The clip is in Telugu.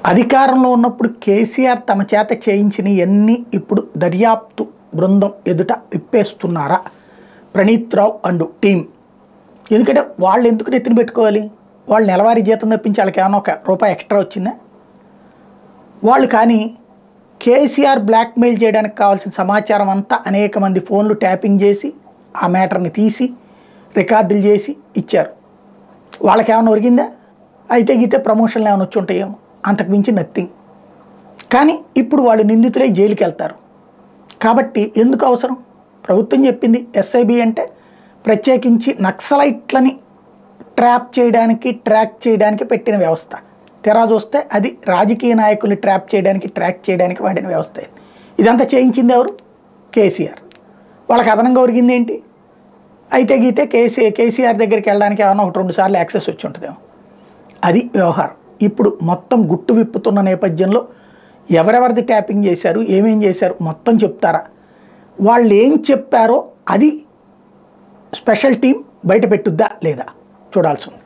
అధికారంలో ఉన్నప్పుడు కేసీఆర్ తమ చేత చేయించిన ఎన్ని ఇప్పుడు దర్యాప్తు బృందం ఎదుట విప్పేస్తున్నారా ప్రణీత్ రావు అండ్ టీం ఎందుకంటే వాళ్ళు ఎందుకు నెత్తిన పెట్టుకోవాలి వాళ్ళు నెలవారీ జీతం తప్పించి వాళ్ళకి ఏమైనా ఒక రూపాయి ఎక్స్ట్రా వచ్చిందా వాళ్ళు కానీ కేసీఆర్ బ్లాక్మెయిల్ చేయడానికి కావాల్సిన సమాచారం అంతా అనేక మంది ఫోన్లు ట్యాపింగ్ చేసి ఆ మ్యాటర్ని తీసి రికార్డులు చేసి ఇచ్చారు వాళ్ళకి ఏమైనా ఒరిగిందా అయితే గీతే ప్రమోషన్లు ఏమైనా వచ్చి ఉంటాయేమో అంతకు మించి నథింగ్ కానీ ఇప్పుడు వాళ్ళు నిందితులై జైలుకి వెళ్తారు కాబట్టి ఎందుకు అవసరం ప్రభుత్వం చెప్పింది ఎస్ఐబి అంటే ప్రత్యేకించి నక్సలైట్లని ట్రాప్ చేయడానికి ట్రాక్ చేయడానికి పెట్టిన వ్యవస్థ తెరా చూస్తే అది రాజకీయ నాయకుల్ని ట్రాప్ చేయడానికి ట్రాక్ చేయడానికి వాడిన వ్యవస్థ ఇది. ఇదంతా చేయించింది ఎవరు కేసీఆర్ వాళ్ళకి అదనంగా ఒరిగింది ఏంటి అయితే గీతే కేసీ కేసీఆర్ దగ్గరికి వెళ్ళడానికి ఏమైనా ఒకటి రెండు సార్లు యాక్సెస్ వచ్చి ఉంటుందేమో అది వ్యవహారం ఇప్పుడు మొత్తం గుట్టు విప్పుతున్న నేపథ్యంలో ఎవరెవరిది ట్యాపింగ్ చేశారు ఏమేం చేశారు మొత్తం చెప్తారా వాళ్ళు ఏం చెప్పారో అది స్పెషల్ టీం బయట పెట్టుద్దా లేదా చూడాల్సి ఉంది